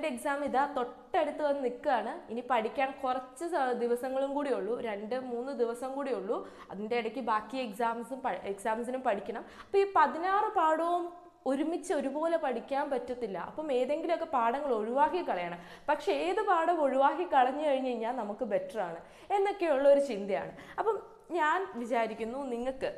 നീറ്റിന്റെ exam ഇതാ തൊട്ടടുത്ത് വന്ന് നിൽക്കുകയാണ് ഇനി പഠിക്കാൻ കുറച്ച് സ- ദിവസങ്ങളും കൂടി ഉള്ളൂ രണ്ട് മൂന്ന് ദിവസം കൂടി ഉള്ളൂ അതിൻ്റെ ഇടയ്ക്ക് ബാക്കി എക്സാംസും എക്സാംസിനും പഠിക്കണം അപ്പോൾ ഈ പതിനാറ് പാഠവും ഒരുമിച്ച് ഒരുപോലെ പഠിക്കാൻ പറ്റത്തില്ല അപ്പം ഏതെങ്കിലുമൊക്കെ പാഠങ്ങൾ ഒഴിവാക്കി കളയണം പക്ഷെ ഏത് പാഠം ഒഴിവാക്കി കളഞ്ഞു കഴിഞ്ഞ് കഴിഞ്ഞാൽ നമുക്ക് ബെറ്റർ ആണ് എന്നൊക്കെയുള്ള ഒരു ചിന്തയാണ് അപ്പം ഞാൻ വിചാരിക്കുന്നു നിങ്ങൾക്ക്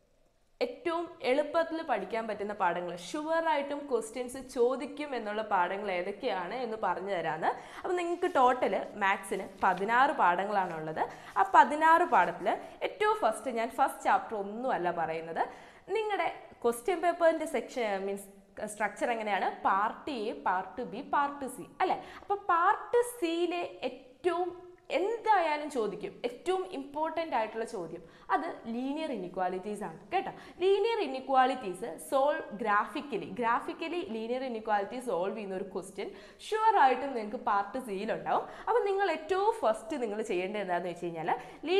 ഏറ്റവും എളുപ്പത്തിൽ പഠിക്കാൻ പറ്റുന്ന പാഠങ്ങൾ ഷുവറായിട്ടും ക്വസ്റ്റ്യൻസ് ചോദിക്കും എന്നുള്ള പാഠങ്ങൾ ഏതൊക്കെയാണ് എന്ന് പറഞ്ഞു തരാന്ന് അപ്പം നിങ്ങൾക്ക് ടോട്ടൽ മാത്സിന് പതിനാറ് പാഠങ്ങളാണുള്ളത് ആ പതിനാറ് പാഠത്തിൽ ഏറ്റവും ഫസ്റ്റ് ഞാൻ ഫസ്റ്റ് ചാപ്റ്റർ ഒന്നുമല്ല പറയുന്നത് നിങ്ങളുടെ ക്വസ്റ്റ്യൻ പേപ്പറിൻ്റെ സെക്ഷൻ മീൻസ് സ്ട്രക്ചർ എങ്ങനെയാണ് part A part B part C അല്ലേ അപ്പോൾ പാർട്ട് സിയിലെ ഏറ്റവും എന്തായാലും ചോദിക്കും ഏറ്റവും ഇമ്പോർട്ടൻ്റ് ആയിട്ടുള്ള ചോദ്യം അത് ലീനിയർ ഇനിക്വാലിറ്റീസ് ആണ് കേട്ടോ linear inequalities solve graphically graphically linear inequality solve ചെയ്യുന്ന ഒരു ക്വസ്റ്റ്യൻ ഷുവർ ആയിട്ടും നിങ്ങൾക്ക് പാർട്ട് സിയിലുണ്ടാവും അപ്പോൾ നിങ്ങൾ ഏറ്റവും ഫസ്റ്റ് നിങ്ങൾ ചെയ്യേണ്ടത് എന്താണെന്ന് വെച്ച് കഴിഞ്ഞാൽ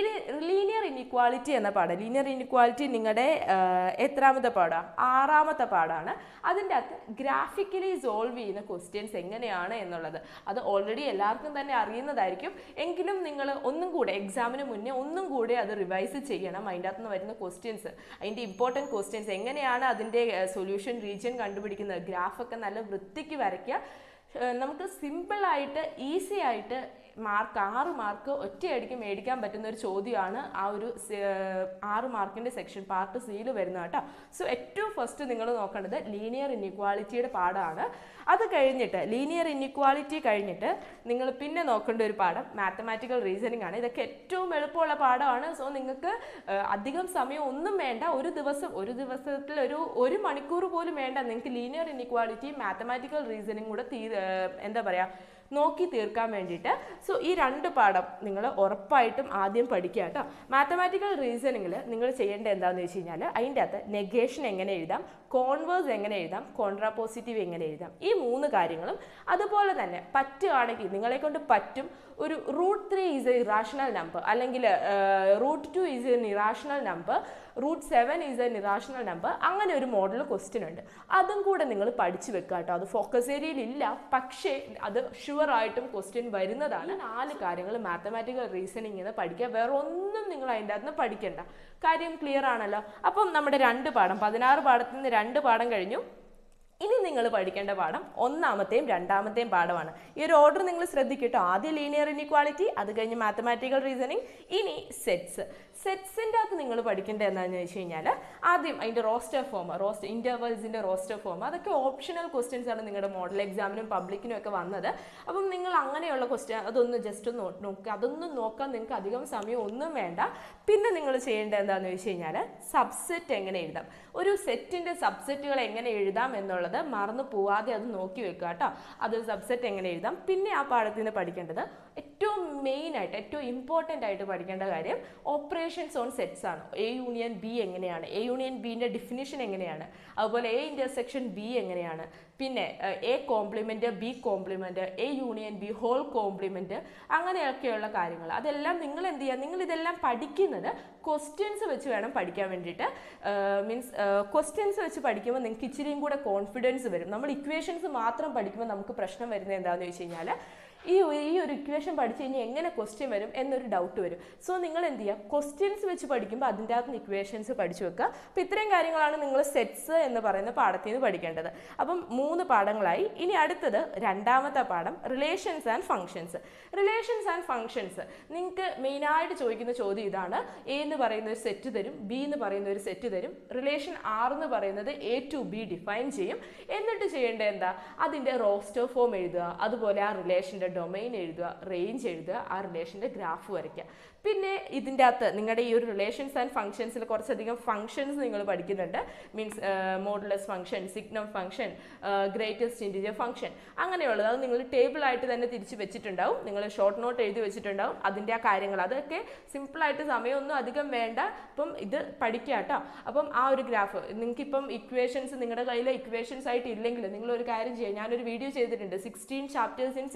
ലീനിയർ ഇനിക്വാലിറ്റി എന്ന പാഠം ലീനിയർ ഇനിക്വാലിറ്റി നിങ്ങളുടെ എത്രാമത്തെ പാഠമാണ് ആറാമത്തെ പാഠമാണ് അതിൻ്റെ അകത്ത് ഗ്രാഫിക്കലി സോൾവ് ചെയ്യുന്ന ക്വസ്റ്റ്യൻസ് എങ്ങനെയാണ് എന്നുള്ളത് അത് ഓൾറെഡി എല്ലാവർക്കും തന്നെ അറിയുന്നതായിരിക്കും എങ്കിലും നിങ്ങൾ ഒന്നും കൂടെ എക്സാമിന് മുന്നേ ഒന്നും കൂടെ അത് റിവൈസ് ചെയ്യണം അതിൻ്റെ അകത്ത് നിന്ന് വരുന്ന ക്വസ്റ്റ്യൻസ് അതിൻ്റെ ഇമ്പോർട്ടൻറ്റ് ക്വസ്റ്റ്യൻസ് എങ്ങനെയാണ് അതിൻ്റെ സൊല്യൂഷൻ റീജിയൻ കണ്ടുപിടിക്കുന്നത് ഗ്രാഫൊക്കെ നല്ല വൃത്തിക്ക് വരയ്ക്കുക ഏഹ് നമുക്ക് സിമ്പിളായിട്ട് ഈസി ആയിട്ട് മാർക്ക് ആറ് മാർക്ക് ഒറ്റയടിക്ക് മേടിക്കാൻ പറ്റുന്ന ഒരു ചോദ്യമാണ് ആ ഒരു സെ- ഏഹ് ആറ് മാർക്കിൻ്റെ സെക്ഷൻ പാർട്ട് സിയിൽ വരുന്നത് കേട്ടോ സോ ഏറ്റവും ഫസ്റ്റ് നിങ്ങൾ നോക്കേണ്ടത് ലീനിയർ ഇനിക്വാളിറ്റിയുടെ പാഠമാണ് അത് കഴിഞ്ഞിട്ട് ലീനിയർ ഇനിക്വാളിറ്റി കഴിഞ്ഞിട്ട് നിങ്ങൾ പിന്നെ നോക്കേണ്ട ഒരു പാഠം മാത്തമാറ്റിക്കൽ റീസണിങ് ആണ് ഇതൊക്കെ ഏറ്റവും എളുപ്പമുള്ള പാഠമാണ് സോ നിങ്ങൾക്ക് ഏഹ് അധികം സമയം ഒന്നും വേണ്ട ഒരു ദിവസം ഒരു ദിവസത്തിൽ ഒരു ഒരു മണിക്കൂർ പോലും വേണ്ട നിങ്ങൾക്ക് ലീനിയർ ഇനിക്വാളിറ്റി മാത്തമാറ്റിക്കൽ റീസണിങ് കൂടെ തീ ഏഹ് എന്താ പറയുക നോക്കി തീർക്കാൻ വേണ്ടിയിട്ട് സോ ഈ രണ്ട് പാഠം നിങ്ങൾ ഉറപ്പായിട്ടും ആദ്യം പഠിക്കുക കേട്ടോ മാത്തമാറ്റിക്കൽ റീസണിങ്ങിൽ നിങ്ങൾ ചെയ്യേണ്ടത് എന്താണെന്ന് വെച്ച് കഴിഞ്ഞാൽ അതിൻ്റെ അകത്ത് നെഗേഷൻ എങ്ങനെ എഴുതാം കോൺവേഴ്സ് എങ്ങനെ എഴുതാം കോൺട്രാപോസിറ്റീവ് എങ്ങനെ എഴുതാം ഈ മൂന്ന് കാര്യങ്ങളും അതുപോലെ തന്നെ പറ്റുകയാണെങ്കിൽ നിങ്ങളെ കൊണ്ട് പറ്റും ഒരു root three is a irrational number അല്ലെങ്കിൽ root two is an irrational number root seven is an irrational number അങ്ങനെ ഒരു മോഡൽ ക്വസ്റ്റ്യൻ ഉണ്ട് അതും കൂടെ നിങ്ങൾ പഠിച്ചു വെക്കുക കേട്ടോ അത് ഫോക്കസ് ഏരിയയിൽ ഇല്ല പക്ഷേ അത് ഷുവർ ആയിട്ടും ക്വസ്റ്റ്യൻ വരുന്നതാണ് ഈ നാല് കാര്യങ്ങൾ മാത്തമാറ്റിക്കൽ റീസണിങ് എന്ന് പഠിക്കുക വേറെ ഒന്നും നിങ്ങൾ അതിൻ്റെ അകത്ത് നിന്ന് പഠിക്കണ്ട കാര്യം ക്ലിയർ ആണല്ലോ അപ്പം നമ്മുടെ രണ്ട് പാഠം പതിനാറ് പാഠത്തിൽ നിന്ന് രണ്ട് പാഠം കഴിഞ്ഞു ഇനി നിങ്ങൾ പഠിക്കേണ്ട പാഠം ഒന്നാമത്തെയും രണ്ടാമത്തെയും പാഠമാണ് ഈ ഒരു ഓർഡർ നിങ്ങൾ ശ്രദ്ധിക്കട്ടോ ആദ്യം ലീനിയർ ഇനിക്വാളിറ്റി അത് കഴിഞ്ഞ് മാത്തമാറ്റിക്കൽ റീസണിങ് ഇനി സെറ്റ്സ് സെറ്റ്സിൻ്റെ അകത്ത് നിങ്ങൾ പഠിക്കേണ്ടത് എന്താണെന്ന് വെച്ച് കഴിഞ്ഞാൽ ആദ്യം അതിൻ്റെ റോസ്റ്റർ ഫോം റോസ്റ്റ് ഇൻ്റർവൽസിൻ്റെ റോസ്റ്റർ ഫോം അതൊക്കെ ഓപ്ഷണൽ ക്വസ്റ്റ്യൻസ് ആണ് നിങ്ങളുടെ മോഡൽ എക്സാമിനും പബ്ലിക്കിനും ഒക്കെ വന്നത് അപ്പം നിങ്ങൾ അങ്ങനെയുള്ള ക്വസ്റ്റ്യൻ അതൊന്ന് ജസ്റ്റ് ഒന്ന് നോക്കുക അതൊന്നും നോക്കാൻ നിങ്ങൾക്ക് അധികം സമയം ഒന്നും വേണ്ട പിന്നെ നിങ്ങൾ ചെയ്യേണ്ടത് എന്താണെന്ന് വെച്ച് കഴിഞ്ഞാൽ സബ്സെറ്റ് എങ്ങനെ എഴുതാം ഒരു സെറ്റിൻ്റെ സബ്സെറ്റുകൾ എങ്ങനെ എഴുതാം എന്നുള്ളത് മറന്നു പോവാതെ അത് നോക്കി വെക്കുക കേട്ടോ അത് സബ്സെറ്റ് എങ്ങനെ എഴുതാം പിന്നെ ആ പാഠത്തിൽ നിന്ന് പഠിക്കേണ്ടത് ഏറ്റവും മെയിൻ ആയിട്ട് ഏറ്റവും ഇമ്പോർട്ടൻ്റ് ആയിട്ട് പഠിക്കേണ്ട കാര്യം ഓപ്പറേഷൻസ് ഓൺ സെറ്റ്സ് ആണ് എ യൂണിയൻ ബി എങ്ങനെയാണ് എ യൂണിയൻ ബിൻ്റെ ഡിഫിനിഷൻ എങ്ങനെയാണ് അതുപോലെ എ ഇൻ്റർസെക്ഷൻ ബി എങ്ങനെയാണ് പിന്നെ A complement B complement A union B whole complement അങ്ങനെയൊക്കെയുള്ള കാര്യങ്ങൾ അതെല്ലാം നിങ്ങൾ എന്ത് ചെയ്യുക നിങ്ങൾ ഇതെല്ലാം പഠിക്കുന്നത് ക്വസ്റ്റ്യൻസ് വെച്ച് വേണം പഠിക്കാൻ വേണ്ടിയിട്ട് മീൻസ് ക്വസ്റ്റ്യൻസ് വെച്ച് പഠിക്കുമ്പോൾ നിങ്ങൾക്ക് ഇച്ചിരിയും കൂടെ കോൺഫിഡൻസ് വരും നമ്മൾ ഇക്വേഷൻസ് മാത്രം പഠിക്കുമ്പോൾ നമുക്ക് പ്രശ്നം വരുന്നത് എന്താണെന്ന് വെച്ച് കഴിഞ്ഞാൽ ഈ ഒരു- ഈ ഒരു ഇക്വേഷൻ പഠിച്ചു കഴിഞ്ഞാൽ എങ്ങനെ ക്വസ്റ്റ്യൻ വരും എന്നൊരു ഡൗട്ട് വരും സോ നിങ്ങൾ എന്ത് ചെയ്യുക ക്വസ്റ്റ്യൻസ് വെച്ച് പഠിക്കുമ്പോൾ അതിൻ്റെ അകത്ത് നിന്ന് ഇക്വേഷൻസ് പഠിച്ചു വെക്കുക അപ്പോൾ ഇത്രയും കാര്യങ്ങളാണ് നിങ്ങൾ സെറ്റ്സ് എന്ന് പറയുന്ന പാഠത്തിൽ നിന്ന് പഠിക്കേണ്ടത് അപ്പം മൂന്ന് പാഠങ്ങളായി ഇനി അടുത്തത് രണ്ടാമത്തെ പാഠം relations and functions relations and functions നിങ്ങൾക്ക് മെയിനായിട്ട് ചോദിക്കുന്ന ചോദ്യം ഇതാണ് എ എന്ന് പറയുന്ന ഒരു സെറ്റ് തരും ബി എന്ന് പറയുന്ന ഒരു സെറ്റ് തരും റിലേഷൻ ആർ എന്ന് പറയുന്നത് എ ടു ബി ഡിഫൈൻ ചെയ്യും എന്നിട്ട് ചെയ്യേണ്ടത് എന്താ അതിൻ്റെ റോസ്റ്റർ ഫോം എഴുതുക അതുപോലെ ആ റിലേഷൻ്റെ ഡൊമൈൻ എഴുതുക റേഞ്ച് എഴുതുക ആ റിലേഷൻ്റെ ഗ്രാഫ് വരയ്ക്കുക പിന്നെ ഇതിൻ്റെ അകത്ത് നിങ്ങളുടെ ഈ ഒരു റിലേഷൻസ് ആൻഡ് ഫംഗ്ഷൻസിൽ കുറച്ചധികം ഫംഗ്ഷൻസ് നിങ്ങൾ പഠിക്കുന്നുണ്ട് means modulus function signum function greatest integer function അങ്ങനെയുള്ളത് അത് നിങ്ങൾ ടേബിളായിട്ട് തന്നെ തിരിച്ച് വെച്ചിട്ടുണ്ടാവും നിങ്ങൾ ഷോർട്ട് നോട്ട് എഴുതി വെച്ചിട്ടുണ്ടാവും അതിൻ്റെ ആ കാര്യങ്ങൾ അതൊക്കെ സിമ്പിളായിട്ട് സമയമൊന്നും അധികം വേണ്ട അപ്പം ഇത് പഠിക്കുക കേട്ടോ അപ്പം ആ ഒരു ഗ്രാഫ് നിങ്ങൾക്കിപ്പം ഇക്വേഷൻസ് നിങ്ങളുടെ കയ്യിൽ ഇക്വേഷൻസ് ആയിട്ട് ഇല്ലെങ്കിൽ നിങ്ങൾ ഒരു കാര്യം ചെയ്യുക ഞാനൊരു വീഡിയോ ചെയ്തിട്ടുണ്ട് sixteen chapters in sixteen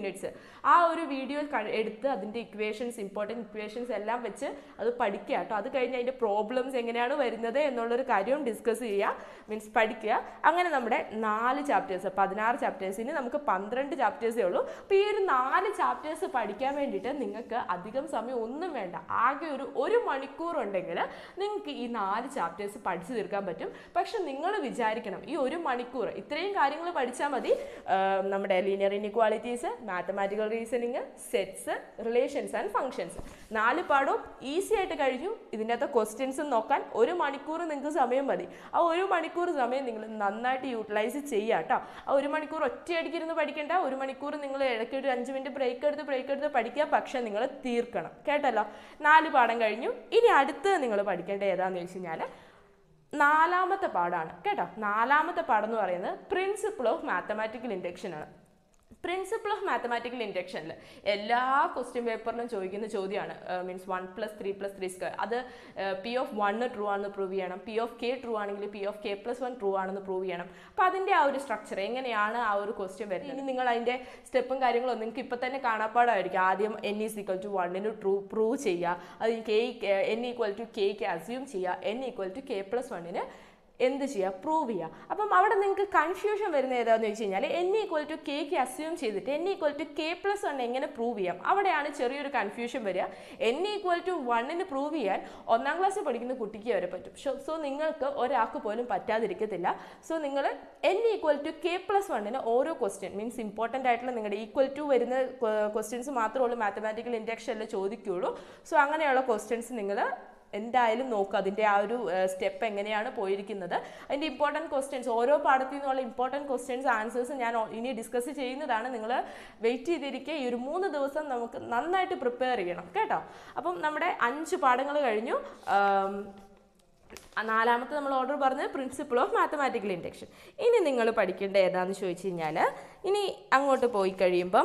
minutes ആ ഒരു വീഡിയോ എടുത്ത് അതിൻ്റെ ഇക്വേഷൻസ് ഇമ്പോർട്ടൻറ്റ് ഇക്വേഷൻസ് എല്ലാം വെച്ച് അത് പഠിക്കുക കേട്ടോ അത് കഴിഞ്ഞ് അതിൻ്റെ പ്രോബ്ലംസ് എങ്ങനെയാണ് വരുന്നത് എന്നുള്ളൊരു കാര്യവും ഡിസ്കസ് ചെയ്യുക മീൻസ് പഠിക്കുക അങ്ങനെ നമ്മുടെ നാല് ചാപ്റ്റേഴ്സ് പതിനാറ് ചാപ്റ്റേഴ്സിന് നമുക്ക് പന്ത്രണ്ട് ചാപ്റ്റേഴ്സേ ഉള്ളൂ അപ്പോൾ ഈ ഒരു നാല് ചാപ്റ്റേഴ്സ് പഠിക്കാൻ വേണ്ടിയിട്ട് നിങ്ങൾക്ക് അധികം സമയം ഒന്നും വേണ്ട ആകെ ഒരു ഒരു മണിക്കൂർ ഉണ്ടെങ്കിൽ നിങ്ങൾക്ക് ഈ നാല് ചാപ്റ്റേഴ്സ് പഠിച്ചു തീർക്കാൻ പറ്റും പക്ഷെ നിങ്ങൾ വിചാരിക്കണം ഈ ഒരു മണിക്കൂർ ഇത്രയും കാര്യങ്ങൾ പഠിച്ചാൽ മതി ആ, നമ്മുടെ linear inequalities mathematical reasoning sets relations and functions നാല് പാഠവും ഈസി ആയിട്ട് കഴിഞ്ഞു ഇതിൻ്റെ അകത്ത് ക്വസ്റ്റ്യൻസും നോക്കാൻ ഒരു മണിക്കൂർ നിങ്ങൾക്ക് സമയം മതി ആ ഒരു മണിക്കൂർ സമയം നിങ്ങൾ നന്നായിട്ട് യൂട്ടിലൈസ് ചെയ്യുക കേട്ടോ ആ ഒരു മണിക്കൂർ ഒറ്റയടിക്കിരുന്ന് പഠിക്കേണ്ട ഒരു മണിക്കൂർ നിങ്ങൾ ഇടയ്ക്ക് ഒരു അഞ്ച് മിനിറ്റ് ബ്രേക്ക് എടുത്ത് ബ്രേക്ക് എടുത്ത് പഠിക്കുക പക്ഷെ നിങ്ങൾ തീർക്കണം കേട്ടല്ലോ നാല് പാഠം കഴിഞ്ഞു ഇനി അടുത്ത് നിങ്ങൾ പഠിക്കേണ്ട ഏതാണെന്ന് വെച്ച് കഴിഞ്ഞാൽ നാലാമത്തെ പാഠമാണ് കേട്ടോ നാലാമത്തെ പാഠം എന്ന് പറയുന്നത് പ്രിൻസിപ്പിൾ ഓഫ് മാത്തമാറ്റിക്കൽ ഇൻഡക്ഷൻ ആണ് പ്രിൻസിപ്പിൾ ഓഫ് മാത്തമാറ്റിക്കൽ ഇൻഡക്ഷനിൽ എല്ലാ ക്വസ്റ്റ്യൻ പേപ്പറിലും ചോദിക്കുന്ന ചോദ്യമാണ് means one plus three plus three square അത് പി ഓഫ് വണ്ണ് ട്രൂ ആണെന്ന് പ്രൂവ് ചെയ്യണം പി ഓഫ് കെ ട്രൂ ആണെങ്കിൽ P of K plus one true ആണെന്ന് പ്രൂവ് ചെയ്യണം അപ്പോൾ അതിൻ്റെ ആ ഒരു സ്ട്രക്ചർ എങ്ങനെയാണ് ആ ഒരു ക്വസ്റ്റ്യൻ വരുന്നത് ഇനി നിങ്ങൾ അതിൻ്റെ സ്റ്റെപ്പും കാര്യങ്ങളും നിങ്ങൾക്ക് ഇപ്പം തന്നെ കാണാപ്പാടായിരിക്കും ആദ്യം എൻ ഈസ് ഈക്വൽ ടു വണ്ണിന് ട്രൂ പ്രൂവ് ചെയ്യുക അത് കെ എൻ ഈക്വൽ ടു കെക്ക് അസ്യൂം ചെയ്യുക N equal to K plus വണ്ണിന് എന്ത് ചെയ്യുക പ്രൂവ് ചെയ്യുക അപ്പം അവിടെ നിങ്ങൾക്ക് കൺഫ്യൂഷൻ വരുന്ന ഏതാണെന്ന് വെച്ച് കഴിഞ്ഞാൽ എൻ ഈക്വൽ ടു കെക്ക് അസ്യൂം ചെയ്തിട്ട് N equal to K plus one എങ്ങനെ പ്രൂവ് ചെയ്യാം അവിടെയാണ് ചെറിയൊരു കൺഫ്യൂഷൻ വരിക എൻ ഈക്വൽ ടു വണ്ണിന് പ്രൂവ് ചെയ്യാൻ ഒന്നാം ക്ലാസ്സിൽ പഠിക്കുന്ന കുട്ടിക്ക് വരെ പറ്റും സോ നിങ്ങൾക്ക് ഒരാൾക്ക് പോലും പറ്റാതിരിക്കത്തില്ല സോ നിങ്ങൾ N equal to K plus വണ്ണിന് ഓരോ ക്വസ്റ്റ്യൻ മീൻസ് ഇമ്പോർട്ടൻ്റ് ആയിട്ടുള്ള നിങ്ങളുടെ ഈക്വൽ ടു വരുന്ന ക്വസ്റ്റ്യൻസ് മാത്രമേ ഉള്ളൂ മാത്തമാറ്റിക്കൽ ഇൻഡക്ഷനിൽ ചോദിക്കുകയുള്ളൂ സോ അങ്ങനെയുള്ള ക്വസ്റ്റ്യൻസ് നിങ്ങൾ എന്തായാലും നോക്കുക അതിൻ്റെ ആ ഒരു സ്റ്റെപ്പ് എങ്ങനെയാണ് പോയിരിക്കുന്നത് അതിൻ്റെ ഇമ്പോർട്ടൻറ്റ് ക്വസ്റ്റ്യൻസ് ഓരോ പാഠത്തിൽ നിന്നുള്ള ഇമ്പോർട്ടൻറ്റ് ക്വസ്റ്റ്യൻസ് ആൻസേഴ്സ് ഞാൻ ഓ- ഇനി ഡിസ്കസ് ചെയ്യുന്നതാണ് നിങ്ങൾ വെയിറ്റ് ചെയ്തിരിക്കുക ഈ ഒരു മൂന്ന് ദിവസം നമുക്ക് നന്നായിട്ട് പ്രിപ്പയർ ചെയ്യണം കേട്ടോ അപ്പം നമ്മുടെ അഞ്ച് പാഠങ്ങൾ കഴിഞ്ഞു ആം, ആ നാലാമത്തെ നമ്മൾ ഓർഡർ പറഞ്ഞത് പ്രിൻസിപ്പിൾ ഓഫ് മാത്തമാറ്റിക്കൽ ഇൻഡക്ഷൻ ഇനി നിങ്ങൾ പഠിക്കേണ്ട ഏതാണെന്ന് ചോദിച്ചു കഴിഞ്ഞാൽ ഇനി അങ്ങോട്ട് പോയി കഴിയുമ്പം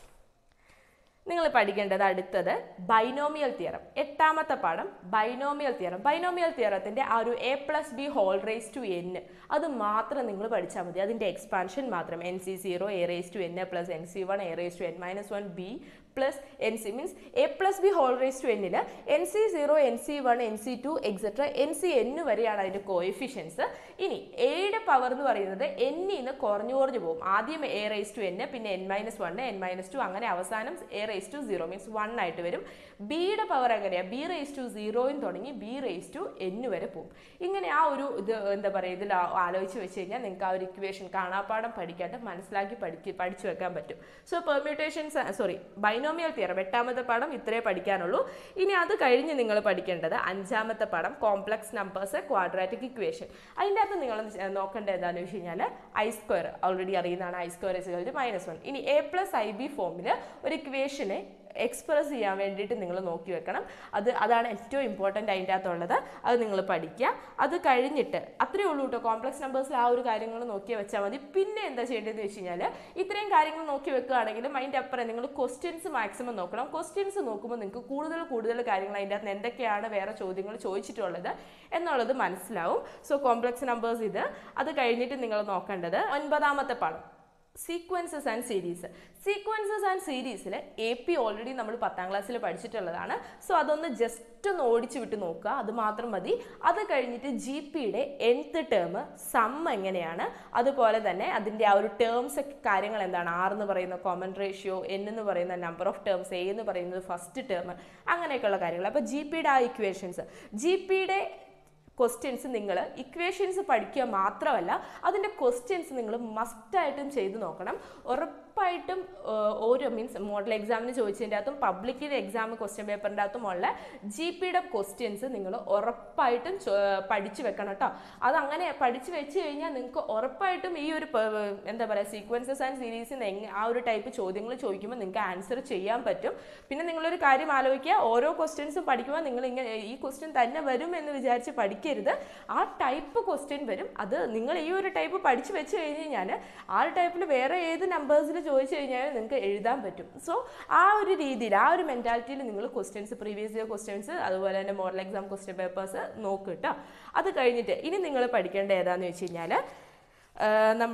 നിങ്ങൾ പഠിക്കേണ്ടത് അടുത്തത് ബൈനോമിയൽ തിയറം എട്ടാമത്തെ പാഠം ബൈനോമിയൽ തിയറം ബൈനോമിയൽ തിയറത്തിന്റെ ആ ഒരു A plus B whole raise to N അത് മാത്രം നിങ്ങൾ പഠിച്ചാൽ മതി അതിന്റെ എക്സ്പാൻഷൻ മാത്രം N C zero A raise to N plus N C one A raise to N minus one B plus N C means A plus B whole raise to എന്നിൽ N C zero N C one N C two etcetera N C N വരെയാണ് അതിൻ്റെ coefficients ഇനി എയുടെ power എന്ന് പറയുന്നത് എന്നിന്ന് കുറഞ്ഞു കുറഞ്ഞു പോകും ആദ്യം എ റേസ് ടു എൻ പിന്നെ N minus one N minus two അങ്ങനെ അവസാനം A raise to zero means one ആയിട്ട് വരും ബിയുടെ പവർ എങ്ങനെയാണ് ബി റേസ് ടു സീറോയും തുടങ്ങി ബി റേസ് ടു എൻ വരെ പോകും ഇങ്ങനെ ആ ഒരു ഇത് എന്താ പറയുക ഇതിൽ ആ- ആലോചിച്ച് വെച്ച് കഴിഞ്ഞാൽ നിങ്ങൾക്ക് ആ ഒരു ഇക്വേഷൻ കാണാപ്പാടം പഠിക്കാണ്ട് മനസ്സിലാക്കി പഠിക്ക് പഠിച്ചു വെക്കാൻ പറ്റും so permutations sorry binomial theorem എട്ടാമത്തെ പാഠം ഇത്രേ പഠിക്കാനുള്ളൂ ഇനി അത് കഴിഞ്ഞ് നിങ്ങൾ പഠിക്കേണ്ടത് അഞ്ചാമത്തെ പാഠം കോംപ്ലക്സ് നമ്പേഴ്സ് ക്വാഡ്രാറ്റിക് ഇക്വേഷൻ അതിൻ്റെ അകത്ത് നിങ്ങൾ നോക്കേണ്ടത് എന്താണെന്ന് വെച്ച് കഴിഞ്ഞാൽ ഐ സ്ക്വയർ ഓൾറെഡി അറിയുന്നതാണ് I square is minus one ഇനി എ പ്ലസ് ഐ ബി ഫോമിൽ ഒരു ഇക്വേഷനെ എക്സ്പ്രസ് ചെയ്യാൻ വേണ്ടിയിട്ട് നിങ്ങൾ നോക്കി വെക്കണം അത് അതാണ് ഏറ്റവും ഇമ്പോർട്ടൻ്റ് അതിൻ്റെ അകത്തുള്ളത് അത് നിങ്ങൾ പഠിക്കുക അത് കഴിഞ്ഞിട്ട് അത്രയേ ഉള്ളൂ കേട്ടോ കോംപ്ലക്സ് നമ്പേഴ്സിൽ ആ ഒരു കാര്യങ്ങൾ നോക്കി വെച്ചാൽ മതി പിന്നെ എന്താ ചെയ്യേണ്ടതെന്ന് വെച്ച് കഴിഞ്ഞാൽ ഇത്രയും കാര്യങ്ങൾ നോക്കി വെക്കുകയാണെങ്കിലും അതിൻ്റെ അപ്പുറം നിങ്ങൾ ക്വസ്റ്റ്യൻസ് മാക്സിമം നോക്കണം ക്വസ്റ്റ്യൻസ് നോക്കുമ്പോൾ നിങ്ങൾക്ക് കൂടുതൽ കൂടുതൽ കാര്യങ്ങൾ അതിൻ്റെ അകത്ത് എന്തൊക്കെയാണ് വേറെ ചോദ്യങ്ങൾ ചോദിച്ചിട്ടുള്ളത് എന്നുള്ളത് മനസ്സിലാവും സോ കോംപ്ലക്സ് നമ്പേഴ്സ് ഇത് അത് കഴിഞ്ഞിട്ട് നിങ്ങൾ നോക്കേണ്ടത് ഒൻപതാമത്തെ പാഠം sequences and series sequences and സീരീസിൽ എ പി ഓൾറെഡി നമ്മൾ പത്താം ക്ലാസ്സിൽ പഠിച്ചിട്ടുള്ളതാണ് സോ അതൊന്ന് ജസ്റ്റ് ഒന്ന് ഓടിച്ചു വിട്ട് നോക്കുക അത് മാത്രം മതി അത് കഴിഞ്ഞിട്ട് ജി പിയുടെ എൻത്ത് ടേം സം എങ്ങനെയാണ് അതുപോലെ തന്നെ അതിൻ്റെ ആ ഒരു ടേംസ് ഒക്കെ കാര്യങ്ങൾ എന്താണ് ആർ എന്ന് പറയുന്ന കോമൺ റേഷ്യോ എൻ എന്ന് പറയുന്ന നമ്പർ ഓഫ് ടേംസ് എ എന്ന് പറയുന്നത് ഫസ്റ്റ് ടേം അങ്ങനെയൊക്കെയുള്ള കാര്യങ്ങൾ അപ്പോൾ ജി പിയുടെ ആ ഇക്വേഷൻസ് ജി പിയുടെ ക്വസ്റ്റ്യൻസ് നിങ്ങൾ ഇക്വേഷൻസ് പഠിക്കുക മാത്രമല്ല അതിൻ്റെ ക്വസ്റ്റ്യൻസ് നിങ്ങൾ മസ്റ്റായിട്ടും ചെയ്ത് നോക്കണം ഉറപ്പായിട്ടും ഏഹ്, ഓരോ മീൻസ് മോഡൽ എക്സാമിന് ചോദിച്ചതിൻ്റെ അകത്തും പബ്ലിക്കിൻ്റെ എക്സാം ക്വസ്റ്റ്യൻ പേപ്പറിൻ്റെ അകത്തും ഉള്ള ജി പിയുടെ ക്വസ്റ്റ്യൻസ് നിങ്ങൾ ഉറപ്പായിട്ടും ചോ- പഠിച്ചു വെക്കണം കേട്ടോ അത് അങ്ങനെ പഠിച്ചു വെച്ച് കഴിഞ്ഞാൽ നിങ്ങൾക്ക് ഉറപ്പായിട്ടും ഈ ഒരു പ- എന്താ പറയുക സീക്വൻസസ് ആൻഡ് സീരീസിന് എങ് ആ ഒരു ടൈപ്പ് ചോദ്യങ്ങൾ ചോദിക്കുമ്പോൾ നിങ്ങൾക്ക് ആൻസർ ചെയ്യാൻ പറ്റും പിന്നെ നിങ്ങളൊരു കാര്യം ആലോചിക്കുക ഓരോ ക്വസ്റ്റ്യൻസും പഠിക്കുമ്പോൾ നിങ്ങൾ ഇങ്ങനെ ഈ ക്വസ്റ്റ്യൻ തന്നെ വരും എന്ന് വിചാരിച്ച് പഠിക്കരുത് ആ ടൈപ്പ് ക്വസ്റ്റ്യൻ വരും അത് നിങ്ങൾ ഈ ഒരു ടൈപ്പ് പഠിച്ചു വെച്ച് കഴിഞ്ഞ് കഴിഞ്ഞാൽ ആ ഒരു ടൈപ്പിൽ വേറെ ഏത് നമ്പേഴ്സിൽ ചോദിച്ചു കഴിഞ്ഞാൽ നിങ്ങൾക്ക് എഴുതാൻ പറ്റും സോ ആ ഒരു രീതിയിൽ ആ ഒരു മെൻറ്റാലിറ്റിയിൽ നിങ്ങൾ ക്വസ്റ്റ്യൻസ് പ്രീവിയസ് ഇയർ ക്വസ്റ്റ്യൻസ് അതുപോലെ തന്നെ മോഡൽ എക്സാം ക്വസ്റ്റ്യൻ പേപ്പേഴ്സ് നോക്കുക കേട്ടോ അത് കഴിഞ്ഞിട്ട് ഇനി നിങ്ങൾ പഠിക്കേണ്ട ഏതാണെന്ന് വെച്ച് കഴിഞ്ഞാൽ നമ്മുടെ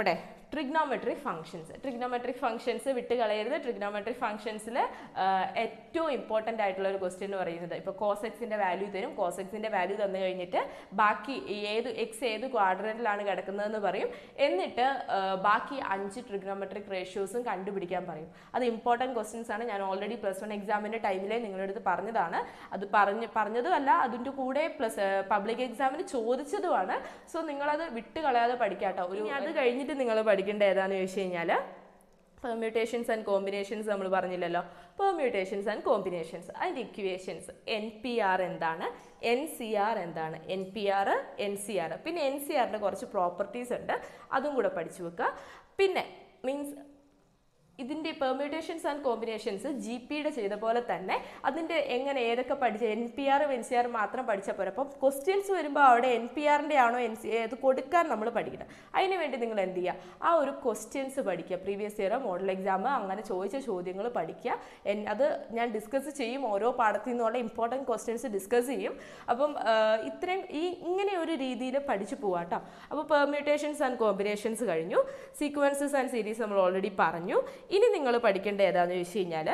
ട്രിഗ്നോമെട്രിക് ഫങ്ഷൻസ് ട്രിഗ്നോമെട്രിക് ഫങ്ഷൻസ് വിട്ട് കളയരുത് ട്രിഗ്നോമെട്രിക് ഫങ്ഷൻസിൽ ഏറ്റവും ഇമ്പോർട്ടൻ്റ് ആയിട്ടുള്ള ഒരു ക്വസ്റ്റ്യൻ എന്ന് പറയുന്നത് ഇപ്പോൾ കോസെക്സിൻ്റെ വാല്യൂ തരും കോസെക്സിൻ്റെ വാല്യൂ തന്നു കഴിഞ്ഞിട്ട് ബാക്കി ഏത് എക്സ് ഏത് ക്വാഡ്രൻറ്റിലാണ് കിടക്കുന്നതെന്ന് പറയും എന്നിട്ട് ആ, ബാക്കി അഞ്ച് ട്രിഗ്നോമെട്രിക് റേഷ്യോസും കണ്ടുപിടിക്കാൻ പറയും അത് ഇമ്പോർട്ടൻറ്റ് ക്വസ്റ്റ്യൻസ് ആണ് ഞാൻ ഓൾറെഡി പ്ലസ് വൺ എക്സാമിൻ്റെ ടൈമിലെ നിങ്ങളുടെ അടുത്ത് പറഞ്ഞതാണ് അത് പറഞ്ഞ് പറഞ്ഞതുമല്ല അതിൻ്റെ കൂടെ പ്ലസ് പബ്ലിക് എക്സാമിന് ചോദിച്ചതുമാണ് സോ നിങ്ങളത് വിട്ട് കളയാതെ പഠിക്കാട്ടോ ഒരു അത് കഴിഞ്ഞിട്ട് നിങ്ങൾ പഠിക്കേണ്ട ഏതാണെന്ന് ചോദിച്ചു കഴിഞ്ഞാൽ പെർമ്യൂട്ടേഷൻസ് ആൻഡ് കോമ്പിനേഷൻസ് നമ്മൾ പറഞ്ഞില്ലല്ലോ പെർമ്യൂട്ടേഷൻസ് ആൻഡ് കോമ്പിനേഷൻസ് അതിൻ്റെ ഇക്വേഷൻസ് എൻ പി ആർ എന്താണ് എൻ സി ആർ എന്താണ് N P R N C R പിന്നെ എൻ സി ആറിൻ്റെ കുറച്ച് പ്രോപ്പർട്ടീസ് ഉണ്ട് അതും കൂടെ പഠിച്ചു വെക്കുക പിന്നെ മീൻസ് ഇതിൻ്റെ പെർമ്യൂട്ടേഷൻസ് ആൻഡ് കോമ്പിനേഷൻസ് ജി പിയുടെ ചെയ്ത പോലെ തന്നെ അതിൻ്റെ എങ്ങനെ ഏതൊക്കെ പഠിച്ച എൻ പി ആറും എൻ സി ആറും മാത്രം പഠിച്ചാൽ പോരാ അപ്പം ക്വസ്റ്റ്യൻസ് വരുമ്പോൾ അവിടെ എൻ പി ആറിൻ്റെ ആണോ എൻ സി അത് കൊടുക്കാൻ നമ്മൾ പഠിക്കണം അതിന് വേണ്ടി നിങ്ങൾ എന്ത് ചെയ്യുക ആ ഒരു ക്വസ്റ്റ്യൻസ് പഠിക്കുക പ്രീവിയസ് ഇയർ മോഡൽ എക്സാം അങ്ങനെ ചോദിച്ച ചോദ്യങ്ങൾ പഠിക്കുക എൻ അത് ഞാൻ ഡിസ്കസ് ചെയ്യും ഓരോ പാഠത്തിൽ നിന്നുള്ള ഇമ്പോർട്ടൻറ്റ് ക്വസ്റ്റ്യൻസ് ഡിസ്കസ് ചെയ്യും അപ്പം ആ, ഇത്രയും ഈ ഇങ്ങനെ ഒരു രീതിയിൽ പഠിച്ചു പോവാം കേട്ടോ അപ്പോൾ പെർമ്യൂട്ടേഷൻസ് ആൻഡ് കോമ്പിനേഷൻസ് കഴിഞ്ഞു സീക്വൻസസ് ആൻഡ് സീരീസ് നമ്മൾ ഓൾറെഡി പറഞ്ഞു ഇനി നിങ്ങൾ പഠിക്കേണ്ട ഏതാണെന്ന് ചോദിച്ചു കഴിഞ്ഞാൽ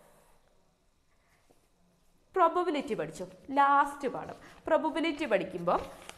പ്രൊബബിലിറ്റി പഠിച്ചു ലാസ്റ്റ് പാഠം പ്രൊബബിലിറ്റി പഠിക്കുമ്പോൾ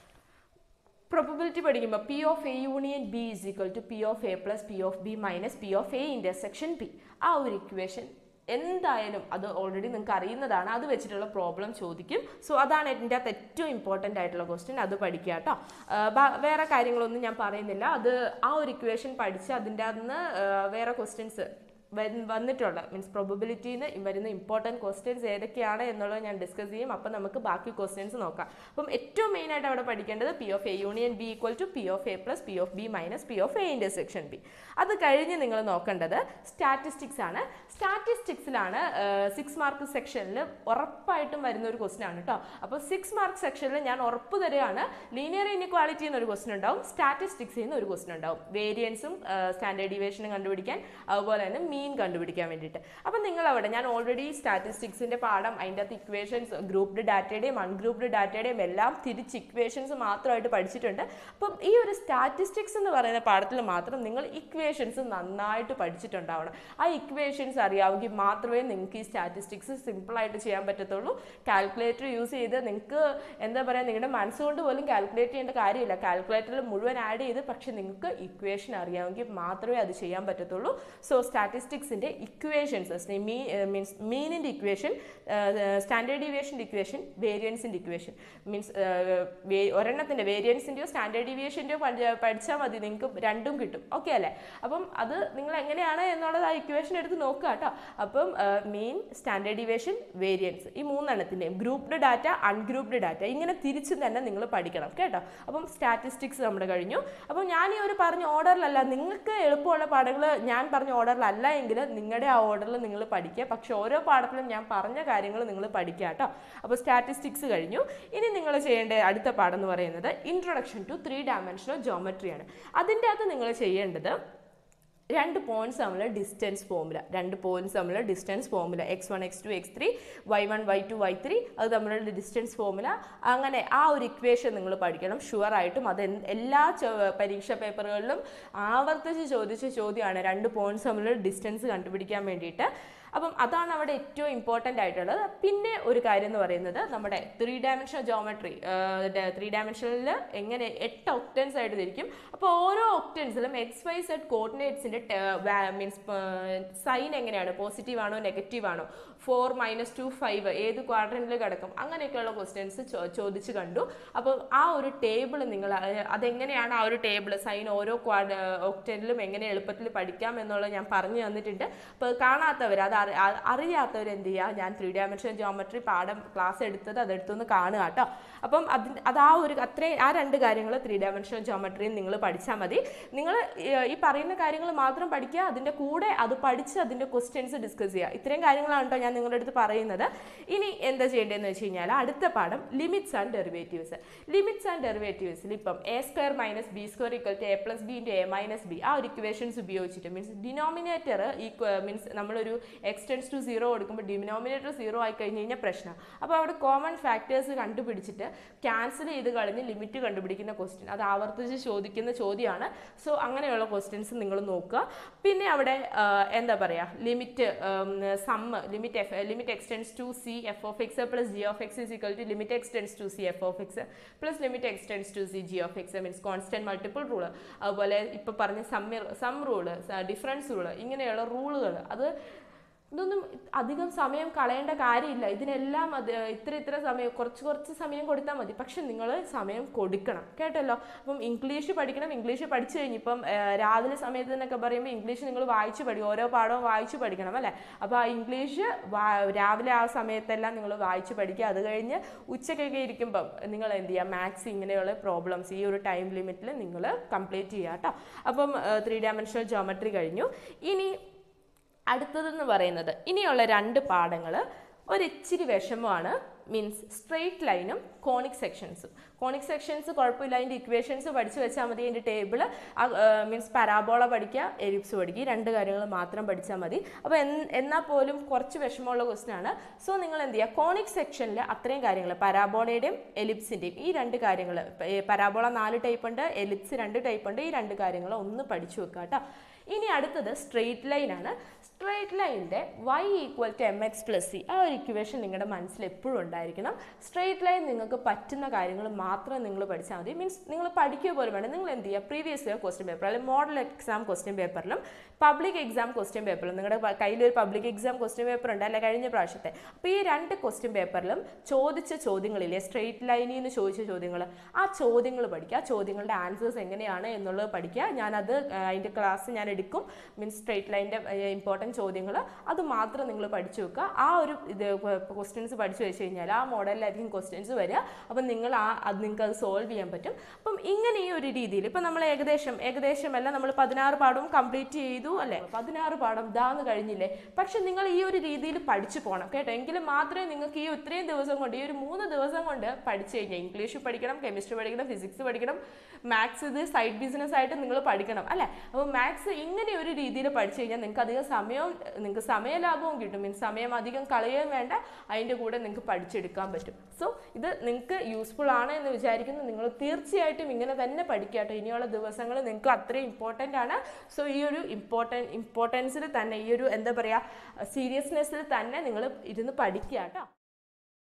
പ്രൊബബിലിറ്റി പഠിക്കുമ്പോൾ P of A union B is equal to P of A plus P of B minus P of A intersection B ആ ഒരു ഇക്വേഷൻ എന്തായാലും അത് ഓൾറെഡി നിങ്ങൾക്ക് അറിയുന്നതാണ് അത് വെച്ചിട്ടുള്ള പ്രോബ്ലം ചോദിക്കും സോ അതാണ് എൻ്റെ അകത്ത് ഏറ്റവും ഇമ്പോർട്ടൻ്റ് ആയിട്ടുള്ള ക്വസ്റ്റ്യൻ അത് പഠിക്കുക കേട്ടോ ആ, ബ- വേറെ കാര്യങ്ങളൊന്നും ഞാൻ പറയുന്നില്ല അത് ആ ഒരു ഇക്വേഷൻ പഠിച്ച് അതിൻ്റെ അകത്ത് നിന്ന് വേറെ ക്വസ്റ്റ്യൻസ് വന്നിട്ടുള്ള മീൻസ് പ്രൊബബിലിറ്റിന്ന് വരുന്ന ഇമ്പോർട്ടൻറ്റ് ക്വസ്റ്റ്യൻസ് ഏതൊക്കെയാണ് എന്നുള്ളത് ഞാൻ ഡിസ്കസ് ചെയ്യും അപ്പം നമുക്ക് ബാക്കി ക്വസ്റ്റ്യൻസ് നോക്കാം അപ്പം ഏറ്റവും മെയിൻ ആയിട്ട് അവിടെ പഠിക്കേണ്ടത് P of A union B equal to P of A plus P of B minus P of A intersection B അത് കഴിഞ്ഞ് നിങ്ങൾ നോക്കേണ്ടത് സ്റ്റാറ്റിസ്റ്റിക്സ് ആണ് സ്റ്റാറ്റിസ്റ്റിക്സിലാണ് സിക്സ് മാർക്ക് സെക്ഷനിൽ ഉറപ്പായിട്ടും വരുന്ന ഒരു ക്വസ്റ്റ്യൻ ആണ് കേട്ടോ അപ്പോൾ സിക്സ് മാർക്ക് സെക്ഷനിൽ ഞാൻ ഉറപ്പ് തരികയാണ് ലീനിയർ ഇനിക്വാളിറ്റി എന്നൊരു ക്വസ്റ്റ്യൻ ഉണ്ടാവും സ്റ്റാറ്റിസ്റ്റിക്സിൽ നിന്ന് ഒരു ക്വസ്റ്റ്യൻ ഉണ്ടാവും വേരിയൻസും സ്റ്റാൻഡേർഡ് ഡീവിയേഷനും കണ്ടുപിടിക്കാൻ അതുപോലെ തന്നെ മീൻ കണ്ടുപിടിക്കാൻ വേണ്ടിയിട്ട് അപ്പം നിങ്ങൾ അവിടെ ഞാൻ ഓൾറെഡി സ്റ്റാറ്റിസ്റ്റിക്സിൻ്റെ പാഠം അതിൻ്റെ അകത്ത് ഇക്വേഷൻസ് ഗ്രൂപ്പ്ഡ് ഡാറ്റയുടെയും അൺഗ്രൂപ്പ്ഡ് ഡാറ്റയുടെയും എല്ലാം തിരിച്ച് ഇക്വേഷൻസ് മാത്രമായിട്ട് പഠിച്ചിട്ടുണ്ട് അപ്പം ഈ ഒരു സ്റ്റാറ്റിസ്റ്റിക്സ് എന്ന് പറയുന്ന പാഠത്തിൽ മാത്രം നിങ്ങൾ ഇക്വേഷൻസ് നന്നായിട്ട് പഠിച്ചിട്ടുണ്ടാവണം ആ ഇക്വേഷൻസ് അറിയാമെങ്കിൽ മാത്രമേ നിങ്ങൾക്ക് ഈ സ്റ്റാറ്റിസ്റ്റിക്സ് സിമ്പിളായിട്ട് ചെയ്യാൻ പറ്റത്തുള്ളൂ കാൽക്കുലേറ്റർ യൂസ് ചെയ്ത് നിങ്ങൾക്ക് എന്താ പറയുക നിങ്ങളുടെ മനസ്സുകൊണ്ട് പോലും കാൽക്കുലേറ്റ് ചെയ്യേണ്ട കാര്യമില്ല കാൽക്കുലേറ്ററിൽ മുഴുവൻ ആഡ് ചെയ്ത് പക്ഷെ നിങ്ങൾക്ക് ഇക്വേഷൻ അറിയാമെങ്കിൽ മാത്രമേ അത് ചെയ്യാൻ പറ്റത്തുള്ളൂ സോ സ്റ്റാറ്റിസ്റ്റിക്സിൻ്റെ ഇക്വേഷൻസ് മീ മീൻസ് മീനിൻ്റെ ഇക്വേഷൻ സ്റ്റാൻഡേർഡ് ഡീവിയേഷൻ്റെ ഇക്വേഷൻ വേരിയൻസിൻ്റെ ഇക്വേഷൻ മീൻസ് ഒരെണ്ണത്തിൻ്റെ വേരിയൻസിൻ്റെയോ സ്റ്റാൻഡേർഡ് ഡീവിയേഷൻ്റെയോ പഠിച്ചാൽ മതി നിങ്ങൾക്ക് രണ്ടും കിട്ടും ഓക്കെ അല്ലേ അപ്പം അത് നിങ്ങൾ എങ്ങനെയാണ് എന്നുള്ളത് ആ ഇക്വേഷൻ എടുത്ത് നോക്കുക കേട്ടോ അപ്പം മീൻ സ്റ്റാൻഡേർഡ് ഡീവിയേഷൻ വേരിയൻസ് ഈ മൂന്നെണ്ണത്തിൻ്റെയും ഗ്രൂപ്പ്ഡ് ഡാറ്റ അൺഗ്രൂപ്പ്ഡ് ഡാറ്റ ഇങ്ങനെ തിരിച്ച് തന്നെ നിങ്ങൾ പഠിക്കണം കേട്ടോ അപ്പം സ്റ്റാറ്റിസ്റ്റിക്സ് നമ്മുടെ കഴിഞ്ഞു അപ്പം ഞാൻ ഈ ഒരു പറഞ്ഞ ഓർഡറിലല്ല നിങ്ങൾക്ക് എളുപ്പമുള്ള പാഠങ്ങൾ ഞാൻ പറഞ്ഞ ഓർഡറിലല്ല എങ്കിൽ നിങ്ങളുടെ ആ ഓർഡറിൽ നിങ്ങൾ പഠിക്കുക പക്ഷെ ഓരോ പാഠത്തിലും ഞാൻ പറഞ്ഞ കാര്യങ്ങൾ നിങ്ങൾ പഠിക്കുക കേട്ടോ അപ്പോൾ സ്റ്റാറ്റിസ്റ്റിക്സ് കഴിഞ്ഞു ഇനി നിങ്ങൾ ചെയ്യേണ്ട അടുത്ത പാഠം എന്ന് പറയുന്നത് ഇൻട്രൊഡക്ഷൻ ടു ത്രീ ഡയമെൻഷണൽ ജോമെട്രിയാണ് അതിൻ്റെ അകത്ത് നിങ്ങൾ ചെയ്യേണ്ടത് രണ്ട് പോയിന്റ്സ് തമ്മിൽ ഡിസ്റ്റൻസ് ഫോമുല രണ്ട് പോയിന്റ്സ് തമ്മിൽ distance formula x one x two x three y one y two y three അത് തമ്മിലുള്ള ഡിസ്റ്റൻസ് ഫോമുല അങ്ങനെ ആ ഒരു ഇക്വേഷൻ നിങ്ങൾ പഠിക്കണം ഷുവർ ആയിട്ടും അത് എന്ത് എല്ലാ ചോ- പരീക്ഷാ പേപ്പറുകളിലും ആവർത്തിച്ച് ചോദിച്ച ചോദ്യമാണ് രണ്ട് പോയിന്റ്സ് തമ്മിലുള്ള ഡിസ്റ്റൻസ് കണ്ടുപിടിക്കാൻ വേണ്ടിയിട്ട് അപ്പം അതാണ് അവിടെ ഏറ്റവും ഇമ്പോർട്ടൻ്റ് ആയിട്ടുള്ളത് പിന്നെ ഒരു കാര്യം എന്ന് പറയുന്നത് നമ്മുടെ ത്രീ ഡയമെൻഷണൽ ജോമെട്രി ത്രീ ഡയമെൻഷനിൽ എങ്ങനെ എട്ട് ഒക്ടൻസ് ആയിട്ട് തിരിക്കും അപ്പോൾ ഓരോ ഒക്ടൻസിലും എക്സ് വൈ സെഡ് കോർഡിനേറ്റ്സിൻ്റെ മീൻസ് സൈൻ എങ്ങനെയാണ് പോസിറ്റീവ് ആണോ നെഗറ്റീവ് ആണോ ഫോർ മൈനസ് ടു ഫൈവ് ഏത് ക്വാഡ്രൻറ്റിൽ കിടക്കും അങ്ങനെയൊക്കെയുള്ള ക്വസ്റ്റ്യൻസ് ചോദിച്ച് കണ്ടു അപ്പോൾ ആ ഒരു ടേബിൾ നിങ്ങൾ അഹ് അതെങ്ങനെയാണ് ആ ഒരു ടേബിൾ സൈൻ ഓരോ ക്വാഡ് ഒക്ടനിലും എങ്ങനെ എളുപ്പത്തിൽ പഠിക്കാം എന്നുള്ളത് ഞാൻ പറഞ്ഞു തന്നിട്ടുണ്ട് അപ്പോൾ കാണാത്തവർ അത് അറി- അ- അറിയാത്തവർ എന്ത് ചെയ്യുക ഞാൻ ത്രീ ഡയമെൻഷൻ ജോമെട്രി പാഠം ക്ലാസ് എടുത്തത് അതെടുത്തൊന്ന് കാണുക കേട്ടോ അപ്പം അതിന് അത് ആ ഒരു അത്രയും ആ രണ്ട് കാര്യങ്ങൾ ത്രീ ഡയമെൻഷൻ ജോമെട്രിയും നിങ്ങൾ പഠിച്ചാൽ മതി നിങ്ങൾ ഈ പറയുന്ന കാര്യങ്ങൾ മാത്രം പഠിക്കുക അതിൻ്റെ കൂടെ അത് പഠിച്ച് അതിൻ്റെ ക്വസ്റ്റ്യൻസ് ഡിസ്കസ് ചെയ്യുക ഇത്രയും കാര്യങ്ങളാണ് കേട്ടോ ഞാൻ നിങ്ങളുടെ അടുത്ത് പറയുന്നത് ഇനി എന്താ ചെയ്യേണ്ടതെന്ന് വെച്ച് കഴിഞ്ഞാൽ അടുത്ത പാഠം limits and derivatives limits and ഡെറിവേറ്റീവ്സിൽ ഇപ്പം a square minus b square equal to a plus b into a minus b ആ ഒരു ഇക്വേഷൻസ് ഉപയോഗിച്ചിട്ട് മീൻസ് ഡിനോമിനേറ്റർ ഈ മീൻസ് നമ്മളൊരു എക്സ് ടെൻസ് ടു സീറോ കൊടുക്കുമ്പോൾ ഡിമിനോമിനേറ്റർ സീറോ ആയി കഴിഞ്ഞ് കഴിഞ്ഞാൽ പ്രശ്നം അപ്പോൾ അവിടെ കോമൺ ഫാക്ടേഴ്സ് കണ്ടുപിടിച്ചിട്ട് ക്യാൻസൽ ചെയ്ത് കളഞ്ഞ് ലിമിറ്റ് കണ്ടുപിടിക്കുന്ന ക്വസ്റ്റ്യൻ അത് ആവർത്തിച്ച് ചോദിക്കുന്ന ചോദ്യമാണ് സോ അങ്ങനെയുള്ള ക്വസ്റ്റ്യൻസ് നിങ്ങൾ നോക്കുക പിന്നെ അവിടെ ആ, എന്താ പറയുക limit sum limit f limit x tends to c f of x plus g of x is equal to limit x tends to c f of x plus limit x tends to c g of x means constant multiple rule അതുപോലെ ഇപ്പോൾ പറഞ്ഞ സമ്മി sum rule difference rule ഇങ്ങനെയുള്ള റൂളുകൾ അത് ഇതൊന്നും അധികം സമയം കളയേണ്ട കാര്യമില്ല ഇതിനെല്ലാം അത് ഇത്ര ഇത്ര സമയം കുറച്ച് കുറച്ച് സമയം കൊടുത്താൽ മതി പക്ഷെ നിങ്ങൾ സമയം കൊടുക്കണം കേട്ടല്ലോ അപ്പം ഇംഗ്ലീഷ് പഠിക്കണം ഇംഗ്ലീഷ് പഠിച്ചു കഴിഞ്ഞ് ഇപ്പം ആ, രാവിലെ സമയത്ത് എന്നൊക്കെ പറയുമ്പോൾ ഇംഗ്ലീഷ് നിങ്ങൾ വായിച്ച് പഠിക്കും ഓരോ പാഠവും വായിച്ച് പഠിക്കണം അല്ലേ അപ്പോൾ ആ ഇംഗ്ലീഷ് വാ- രാവിലെ ആ സമയത്തെല്ലാം നിങ്ങൾ വായിച്ച് പഠിക്കുക അത് കഴിഞ്ഞ് ഉച്ചക്കൊക്കെ ഇരിക്കുമ്പം നിങ്ങൾ എന്ത് ചെയ്യുക മാത്സ് ഇങ്ങനെയുള്ള പ്രോബ്ലംസ് ഈ ഒരു ടൈം ലിമിറ്റിൽ നിങ്ങൾ കംപ്ലീറ്റ് ചെയ്യുക കേട്ടോ അപ്പം ത്രീ ഡയമെൻഷണൽ ജോമെട്രി കഴിഞ്ഞു ഇനി അടുത്തതെന്ന് പറയുന്നത് ഇനിയുള്ള രണ്ട് പാഠങ്ങൾ ഒരിച്ചിരി വിഷമമാണ് മീൻസ് സ്ട്രെയിറ്റ് ലൈനും കോണിക് സെക്ഷൻസും കോണിക് സെക്ഷൻസ് കുഴപ്പമില്ല അതിൻ്റെ ഇക്വേഷൻസ് പഠിച്ചു വെച്ചാൽ മതി അതിൻ്റെ ടേബിൾ മീൻസ് പരാബോള പഠിക്കുക എലിപ്സ് പഠിക്കുക ഈ രണ്ട് കാര്യങ്ങൾ മാത്രം പഠിച്ചാൽ മതി അപ്പോൾ എന്നാൽ പോലും കുറച്ച് വിഷമമുള്ള ക്വസ്റ്റ്യൻ ആണ് സോ നിങ്ങൾ എന്ത് ചെയ്യുക കോണിക് സെക്ഷനിൽ അത്രയും കാര്യങ്ങൾ പരാബോളയുടെയും എലിപ്സിൻ്റെയും ഈ രണ്ട് കാര്യങ്ങൾ പരാബോള നാല് ടൈപ്പ് ഉണ്ട് എലിപ്സ് രണ്ട് ടൈപ്പ് ഉണ്ട് ഈ രണ്ട് കാര്യങ്ങൾ ഒന്ന് പഠിച്ചു വെക്കുക കേട്ടോ ഇനി അടുത്തത് സ്ട്രെയിറ്റ് ലൈൻ ആണ് സ്ട്രെയിറ്റ് ലൈനിൻ്റെ y equal to m x plus c ആ ഒരു ഇക്വേഷൻ നിങ്ങളുടെ മനസ്സിൽ എപ്പോഴും ഉണ്ടായിരിക്കണം സ്ട്രെയിറ്റ് ലൈൻ നിങ്ങൾക്ക് പറ്റുന്ന കാര്യങ്ങൾ മാത്രം നിങ്ങൾ പഠിച്ചാൽ മതി മീൻസ് നിങ്ങൾ പഠിക്കുക പോലും വേണം നിങ്ങൾ എന്ത് ചെയ്യുക പ്രീവിയസ് ഇയർ ക്വസ്റ്റ്യൻ പേപ്പർ അല്ലെങ്കിൽ മോഡൽ എക്സാം ക്വസ്റ്റ്യൻ പേപ്പറിലും പബ്ലിക് എക്സാം ക്വസ്റ്റ്യൻ പേപ്പറിലും നിങ്ങളുടെ പ- കയ്യിൽ ഒരു പബ്ലിക് എക്സാം ക്വസ്റ്റ്യൻ പേപ്പർ ഉണ്ട് അല്ലെ കഴിഞ്ഞ പ്രാവശ്യത്തെ അപ്പോൾ ഈ രണ്ട് ക്വസ്റ്റ്യൻ പേപ്പറിലും ചോദിച്ച ചോദ്യങ്ങളില്ലേ സ്ട്രെയിറ്റ് ലൈനിൽ നിന്ന് ചോദിച്ച ചോദ്യങ്ങൾ ആ ചോദ്യങ്ങൾ പഠിക്കുക ആ ചോദ്യങ്ങളുടെ ആൻസേഴ്സ് എങ്ങനെയാണ് എന്നുള്ളത് പഠിക്കുക ഞാനത് ആ, അതിൻ്റെ ക്ലാസ് ഞാൻ എടുക്കും മീൻസ് സ്ട്രെയിറ്റ് ലൈൻ്റെ ഇമ്പോർട്ടൻറ്റ് ചോദ്യങ്ങൾ അത് മാത്രം നിങ്ങൾ പഠിച്ചു വെക്കുക ആ ഒരു ഇത് ക്വസ്റ്റ്യൻസ് പഠിച്ചു വെച്ച് കഴിഞ്ഞാൽ ആ മോഡലിലായിരിക്കും ക്വസ്റ്റ്യൻസ് വരിക അപ്പം നിങ്ങൾ ആ അത് നിങ്ങൾക്ക് അത് സോൾവ് ചെയ്യാൻ പറ്റും അപ്പം ഇങ്ങനെ ഈ ഒരു രീതിയിൽ ഇപ്പം നമ്മൾ ഏകദേശം ഏകദേശം അല്ല നമ്മൾ പതിനാറ് പാഠവും കംപ്ലീറ്റ് ചെയ്തു അല്ലേ പതിനാറ് പാഠം ഇതാന്ന് കഴിഞ്ഞില്ലേ പക്ഷെ നിങ്ങൾ ഈ ഒരു രീതിയിൽ പഠിച്ചു പോകണം കേട്ടോ എങ്കിലും മാത്രമേ നിങ്ങൾക്ക് ഈ ഇത്രയും ദിവസം കൊണ്ട് ഈ ഒരു മൂന്ന് ദിവസം കൊണ്ട് പഠിച്ചു കഴിഞ്ഞാൽ ഇംഗ്ലീഷ് പഠിക്കണം കെമിസ്ട്രി പഠിക്കണം ഫിസിക്സ് പഠിക്കണം മാത്സ് ഇത് സൈഡ് ബിസിനസ് ആയിട്ട് നിങ്ങൾ പഠിക്കണം അല്ലേ അപ്പോൾ മാത്സ് ഇങ്ങനെ ഒരു രീതിയിൽ പഠിച്ചു കഴിഞ്ഞാൽ നിങ്ങൾക്ക് അധികം സമയവും നിങ്ങൾക്ക് സമയലാഭവും കിട്ടും മീൻസ് സമയം അധികം കളയുകയും വേണ്ട അതിൻ്റെ കൂടെ നിങ്ങൾക്ക് പഠിച്ചെടുക്കാൻ പറ്റും സോ ഇത് നിങ്ങൾക്ക് യൂസ്ഫുൾ ആണ് എന്ന് വിചാരിക്കുന്നു നിങ്ങൾ തീർച്ചയായിട്ടും ഇങ്ങനെ തന്നെ പഠിക്കുക കേട്ടോ ഇനിയുള്ള ദിവസങ്ങൾ നിങ്ങൾക്ക് അത്രയും ഇമ്പോർട്ടൻ്റ് ആണ് സോ ഈ ഒരു ഇമ്പോർട്ടൻ ഇമ്പോർട്ടൻസിൽ തന്നെ ഈ ഒരു എന്താ പറയുക സീരിയസ്നെസ്സിൽ തന്നെ നിങ്ങൾ ഇരുന്ന് പഠിക്കുക കേട്ടോ